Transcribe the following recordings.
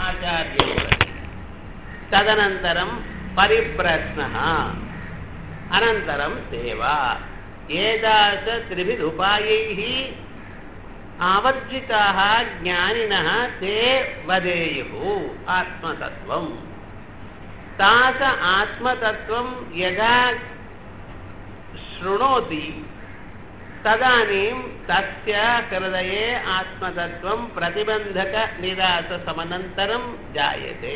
आचार्यौ तदनन्तरं परिप्रश्नः अनन्तरं सेवा एतादृशत्रिभिरुपायैः आवर्जिताः ज्ञानिनः ते वदेयुः आत्मतत्त्वम् तास आत्मतत्त्वं यदा शृणोति तदानीं तस्य हृदये आत्मतत्त्वं प्रतिबन्धकनिराससमनन्तरं जायते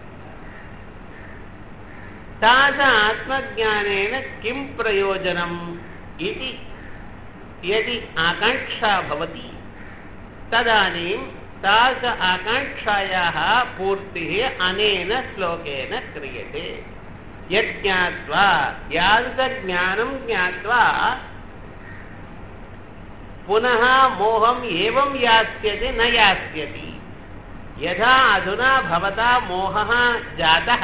तास आत्मज्ञानेन किं प्रयोजनम् इति यदि आकाङ्क्षा भवति तदानीं तास आकाङ्क्षायाः पूर्तिः अनेन श्लोकेन क्रियते यज्ञात्वा यादृशज्ञानं ज्ञात्वा पुनः मोहम् एवं यास्यति न यास्यति यथा अधुना भवता मोहः जातः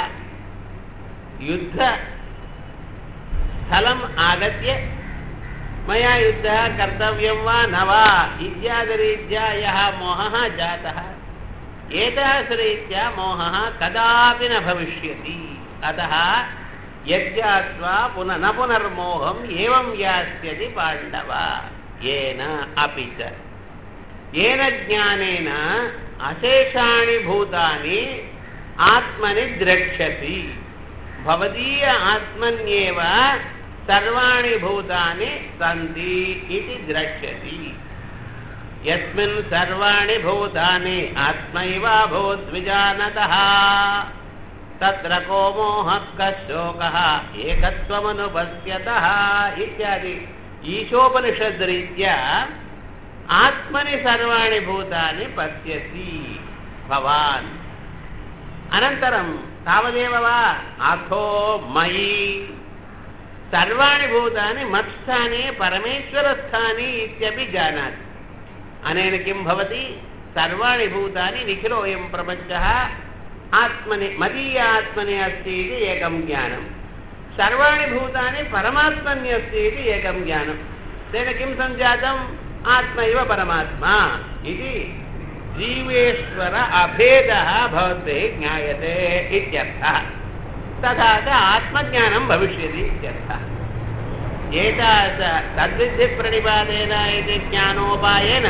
युद्धस्थलम् आगत्य मया युद्धः कर्तव्यं वा न वा इत्यादिरीत्या यः मोहः जातः एतादृशरीत्या मोहः कदापि न भविष्यति अतः यज्ञात्वा पुनः न पुनर्मोहम् एवं यास्यति पाण्डव येन अपि च येन ज्ञानेन अशेषाणि भूतानि आत्मनि द्रक्ष्यति भवदीय आत्मन्येव सर्वाणि भूतानि सन्ति इति द्रक्ष्यति यस्मिन् सर्वाणि भूतानि आत्मैवाभूद्विजानतः तत्र को मोहः कः शोकः एकत्वमनुपश्यतः इत्यादि ईशोपनिषद्रीत्या आत्मनि सर्वाणि भूतानि पश्यसि भवान् अनन्तरं तावदेव वा अथो मयि सर्वाणि भूतानि मत्स्थाने परमेश्वरस्थानि इत्यपि जानाति अनेन किं भवति सर्वाणि भूतानि निखिलोऽयं प्रपञ्चः आत्मनि मदीय आत्मनि अस्ति इति एकं ज्ञानं सर्वाणि भूतानि परमात्मनि अस्ति इति एकं ज्ञानं तेन किं सञ्जातम् आत्मैव परमात्मा इति जीवेश्वर अभेदः भवद्भिः ज्ञायते इत्यर्थः तथा च आत्मज्ञानं भविष्यति इत्यर्थः एतादृश तद्विद्धिप्रणिपातेन इति ज्ञानोपायेन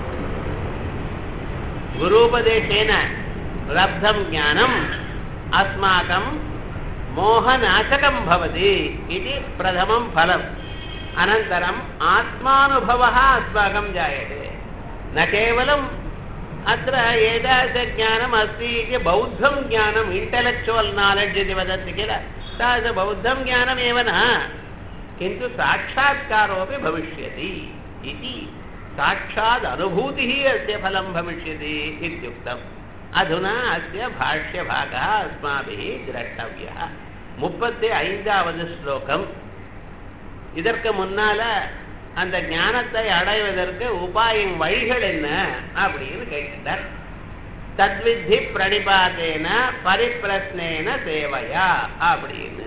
गुरूपदेशेन लब्धं ज्ञानम् अस्माकं मोहनाशकं भवति इति प्रथमं फलम् अनन्तरम् आत्मानुभवः अस्माकं जायते न केवलम् अत्र एतादृशज्ञानम् अस्ति इति बौद्धं ज्ञानम् इण्टेलेक्चुवल् नालेड्ज् इति वदन्ति किल तादृशबौद्धं ज्ञानमेव न किन्तु साक्षात्कारोपि भविष्यति इति साक्षात् अनुभूतिः अस्य फलं भविष्यति इत्युक्तम् अधुना अस्य भाष्यभागः अस्माभिः द्रष्टव्यः முப்பத்தி ஐந்தாவது ஸ்லோகம் இதற்கு முன்னால அந்த ஞானத்தை அடைவதற்கு உபாயம் வழிகள் என்ன அப்படின்னு கேட்டார் தத்வித்தி பிரணிபாதேன பரிப்பிரஸ்னேன சேவையா அப்படின்னு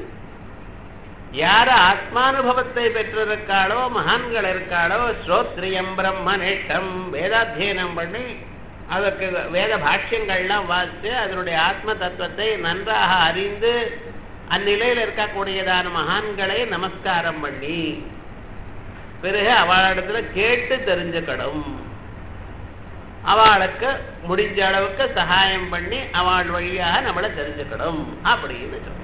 யார் ஆத்மானுபவத்தை பெற்றிருக்காளோ மகான்கள் இருக்காளோ ஸ்ரோத்ரியம் பிரம்மனிஷ்டம் வேதாத்தியனம் பண்ணி அதற்கு வேத பாஷ்யங்கள்லாம் வாசித்து அதனுடைய ஆத்ம தத்துவத்தை நன்றாக அறிந்து அந்நிலையில் இருக்கக்கூடியதான மகான்களை நமஸ்காரம் பண்ணி பிறகு அவளிடத்துல கேட்டு தெரிஞ்சுக்கணும் அவளுக்கு முடிஞ்ச அளவுக்கு சகாயம் பண்ணி அவள் வழியாக நம்மளை தெரிஞ்சுக்கணும் அப்படின்னு சொல்லணும்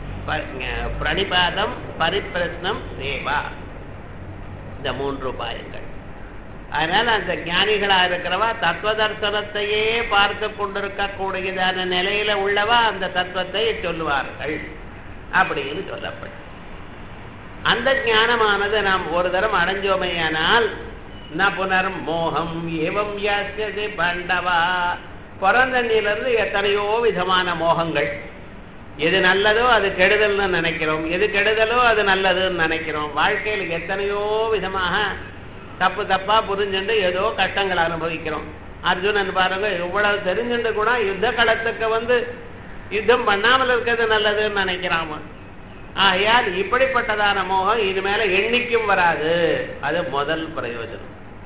பிரணிபாதம் பரிப்பிரஸ்னம் சேவா இந்த மூன்று உபாயங்கள் அதனால அந்த ஞானிகளா இருக்கிறவா தத்துவ தர்சனத்தையே பார்த்து கொண்டிருக்கக்கூடியதான நிலையில உள்ளவா அந்த தத்துவத்தை சொல்லுவார்கள் அப்படின்னு சொல்லப்படும் அந்த ஞானமானது நாம் ஒரு தரம் அடைஞ்சோமையானால் ந புனர் மோகம் ஏவம் யாசியது பண்டவா பிறந்தண்ணிலிருந்து எத்தனையோ விதமான மோகங்கள் எது நல்லதோ அது கெடுதல்னு நினைக்கிறோம் எது கெடுதலோ அது நல்லதுன்னு நினைக்கிறோம் வாழ்க்கையில் எத்தனையோ விதமாக தப்பு தப்பா புரிஞ்சுண்டு ஏதோ கஷ்டங்களை அனுபவிக்கிறோம் அர்ஜுனன் பாருங்க இவ்வளவு தெரிஞ்சுண்டு கூட யுத்த களத்துக்கு வந்து யுத்தம் பண்ணாமல் இருக்கிறது நல்லதுன்னு நினைக்கிறான் ஆகையால் இப்படிப்பட்டதான மோகம் இனிமேல எண்ணிக்கும் வராது அது முதல் பிரயோஜனம்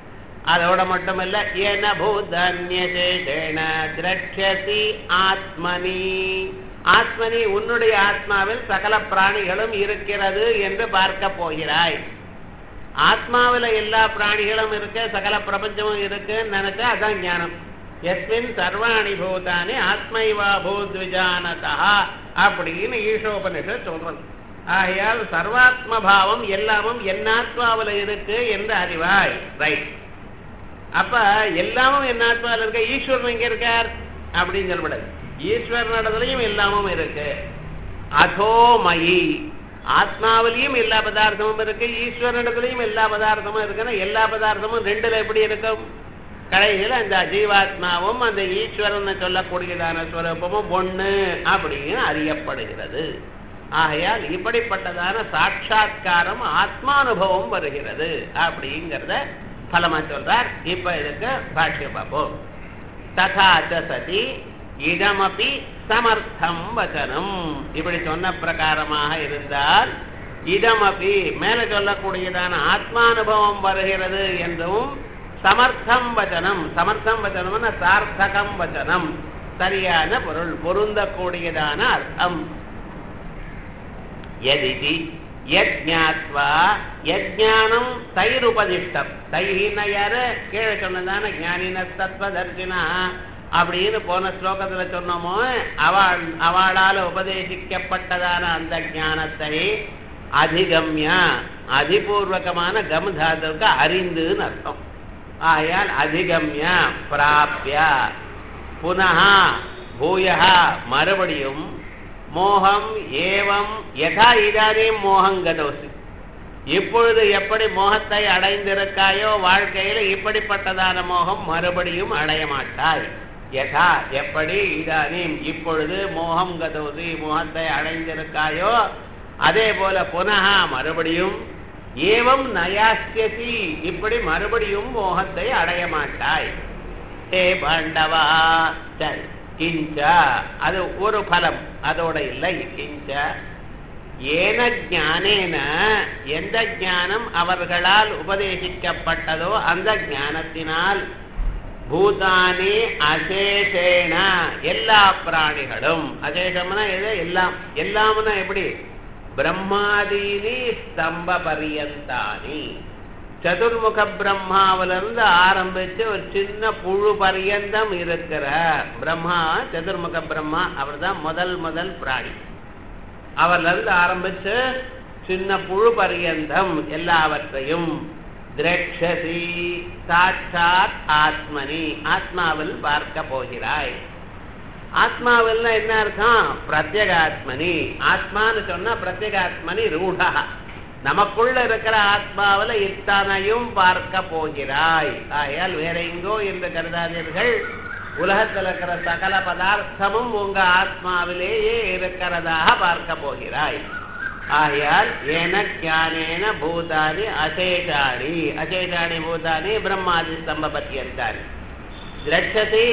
அதோட மட்டுமல்ல ஏன பூதன்யசேஷேன திரட்சசி ஆத்மனி ஆத்மனி உன்னுடைய ஆத்மாவில் சகல பிராணிகளும் இருக்கிறது என்று பார்க்க போகிறாய் ஆத்மாவில் எல்லா பிராணிகளும் இருக்கு சகல பிரபஞ்சமும் இருக்குன்னு நினைச்சா அதான் ஞானம் எஸ்மின் சர்வாணி பூதானி ஆத்மைவா பூத்விஜானதா அப்படின்னு ஈஷோபனிஷத் சொல்றது ஆகையால் சர்வாத்ம பாவம் எல்லாமும் என் ஆத்மாவில் இருக்கு என்று அறிவாய் ரைட் அப்ப எல்லாமும் என் ஆத்மாவில் இருக்க ஈஸ்வரன் எங்க இருக்கார் அப்படின்னு சொல்லப்படாது ஈஸ்வரனிடத்துலயும் எல்லாமும் இருக்கு அதோமயி ஆத்மாவிலையும் எல்லா பதார்த்தமும் இருக்கு ஈஸ்வரனிடத்துலயும் எல்லா பதார்த்தமும் இருக்குன்னா எல்லா பதார்த்தமும் ரெண்டுல எப்படி இருக்கும் கடைசியில் அந்த ஜீவாத்மாவும் அந்த ஈஸ்வரன் சொல்லக்கூடியதான ஸ்வரூபமும் ஒண்ணு அப்படின்னு அறியப்படுகிறது ஆகையால் இப்படிப்பட்டதான சாட்சா்காரம் ஆத்மானுபவம் வருகிறது அப்படிங்கிறத பலமா சொல்றார் இப்ப இதுக்கு பாஷ்யம் பார்ப்போம் ததாச்ச சதி இடமபி சமர்த்தம் வச்சனம் இப்படி சொன்ன பிரகாரமாக இருந்தால் இடமபி மேல சொல்லக்கூடியதான ஆத்மானுபவம் வருகிறது என்றும் சமர்த்தம் வச்சனம் சமர்த்தம் வச்சனம்னா சார்த்தகம் வச்சனம் சரியான பொருள் பொருந்தக்கூடியதான அர்த்தம் எதிதி யஜ்ஞாத்வா யஜ்ஞானம் தைருபதிஷ்டம் தைஹின யாரு கீழே சொன்னதான ஞானின தத்வதர்சினா அப்படின்னு போன ஸ்லோகத்துல சொன்னோமோ அவள் அவளால் உபதேசிக்கப்பட்டதான அந்த ஞானத்தை அதிகம்ய அதிபூர்வகமான கம்தாதுக்கு அறிந்துன்னு அர்த்தம் ஆயால் அதிகம்ய பிராப்பிய புனः பூயः மறுபடியும் மோகம் ஏவம் யதா இதானீம் மோகங்கதோசி இப்பொழுது எப்படி மோகத்தை அடைந்திருக்காயோ வாழ்க்கையில இப்படிப்பட்டதான மோகம் மறுபடியும் அடைய மாட்டாய் யதா எப்படி இதானீம் இப்பொழுது மோகம் கதோசி மோகத்தை அடைந்திருக்காயோ அதே போல புனக மறுபடியும் ஏவம் நயாஸ்யசி இப்படி மறுபடியும் மோகத்தை அடைய மாட்டாய் ஹே பாண்டவா சரி கிஞ்ச அது ஒரு பலம் அதோட இல்லை கிஞ்ச ஏன ஞானேன எந்த ஞானம் அவர்களால் உபதேசிக்கப்பட்டதோ அந்த ஞானத்தினால் பூதானி அசேஷேன எல்லா பிராணிகளும் அசேஷம்னா எது எல்லாம் எல்லாம்னா எப்படி பிரம்மாதீனி ஸ்தம்ப பரியந்தானி சதுர்முக பிரம்மாவிலிருந்து ஆரம்பிச்சு ஒரு சின்ன புழு பரியந்தம் இருக்கிற பிரம்மா சதுர்முக பிரம்மா அவர் தான் முதல் முதல் பிராணி அவர்ல இருந்து ஆரம்பிச்சு சின்ன புழு பரியந்தம் எல்லாவற்றையும் திரட்சசி சாட்சாத் ஆத்மனி ஆத்மாவில் பார்க்க போகிறாய் ஆத்மாவில் என்ன அர்த்தம் பிரத்யேகாத்மனி ஆத்மான்னு சொன்னா பிரத்யேகாத்மனி ரூடா நமக்குள்ள இருக்கிற ஆத்மாவில் இத்தனையும் பார்க்க போகிறாய் ஆயால் வேற எங்கோ என்று கருதாதீர்கள் உலகத்தில் இருக்கிற சகல பதார்த்தமும் உங்க ஆத்மாவிலேயே இருக்கிறதாக பார்க்க போகிறாய் ஆகையால் ஏன ஞானேன பூதானி அசேஷாணி அசேஷாணி பூதானி பிரம்மாதி ஸ்தம்பபத்தியந்தானி திரட்சதி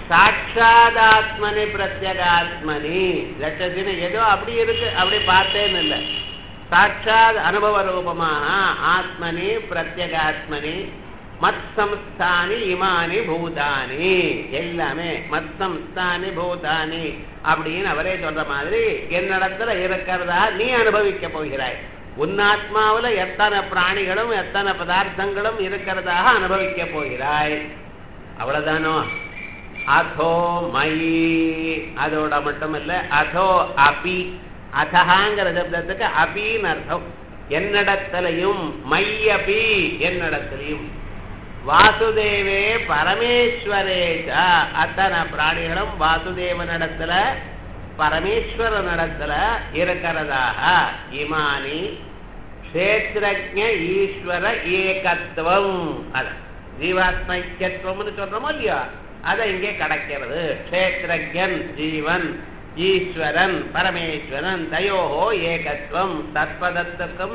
சாட்சாதாத்மனி பிரத்யகாத்மனி திரட்சதின்னு ஏதோ அப்படி இருக்கு அப்படி பார்த்தேன்னு இல்லை சாட்சாத் அனுபவ ரூபமாக ஆத்மனி பிரத்யகாத்மனி மத் சம்ஸ்தானி இமானி பூதானி எல்லாமே மத் சம்ஸ்தானி பூதானி அப்படின்னு அவரே சொல்ற மாதிரி என்னிடத்துல இருக்கிறதா நீ அனுபவிக்க போகிறாய் உன் ஆத்மாவுல எத்தனை பிராணிகளும் எத்தனை பதார்த்தங்களும் இருக்கிறதாக அனுபவிக்க போகிறாய் அவ்வளவுதானோ அதோ மயி அதோட மட்டுமல்ல அதோ அபி அதகாங்கிற சப்தத்துக்கு அபின்னு அர்த்தம் என்னிடத்திலையும் மையபி என்னிடத்திலையும் வாசுதேவே பரமேஸ்வரேஷ அத்தனை பிராணிகளும் வாசுதேவனிடத்துல பரமேஸ்வரனிடத்துல இருக்கிறதாக இமானி கஷேத்திரஜ ஈஸ்வர ஏகத்துவம் அது ஜீவாத்மைக்கியத்துவம்னு சொல்றோமோ இல்லையா அதை இங்கே கிடைக்கிறது கஷேத்திரஜன் ஜீவன் ஈஸ்வரன் பரமேஸ்வரன் தயோகோ ஏகத்துவம் தத்பதத்துக்கும்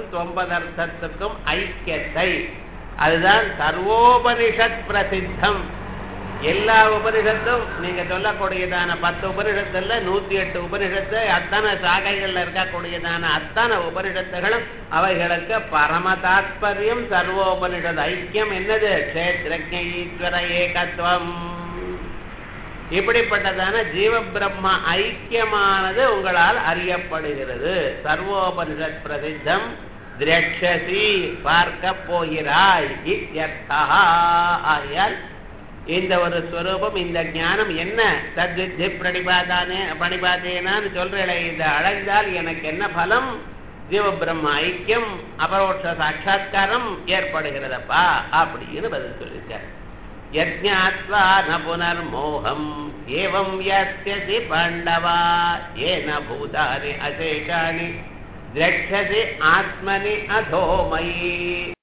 தொம்பதர்த்தத்துக்கும் ஐக்கியத்தை அதுதான் சர்வோபனிஷத் பிரசித்தம் எல்லா உபனிஷத்தும் நீங்க சொல்லக்கூடியதான பத்து உபனிஷத்துல நூத்தி எட்டு உபனிஷத்து அத்தனை சாகைகள்ல இருக்கக்கூடியதான அத்தனை உபனிஷத்துகளும் அவைகளுக்கு பரம தாத்பரியம் சர்வோபனிஷத் ஐக்கியம் என்னது கஷேத்திரஜ ஈஸ்வர ஏகத்துவம் இப்படிப்பட்டதான ஜீவ பிரம்ம ஐக்கியமானது உங்களால் அறியப்படுகிறது சர்வோபனிஷத் பிரசித்தம் திரட்சசி பார்க்க போகிறாய் இத்யர்த்தா ஆகையால் இந்த ஒரு ஸ்வரூபம் இந்த ஞானம் என்ன தத்வித்தி பிரணிபாதானே பிரணிபாதேனான்னு சொல்றேன் இதை அடைந்தால் எனக்கு என்ன பலம் ஜீவ பிரம்ம ஐக்கியம் அபரோட்ச சாட்சா்காரம் ஏற்படுகிறதப்பா அப்படின்னு பதில் சொல்லியிருக்கார் யஜ்ஞாத்வா ந புனர்மோகம் ஏவம் யஸ்யசி பாண்டவா ஏன பூதானி அசேஷாணி திரட்சசி ஆத்மனி அதோமயி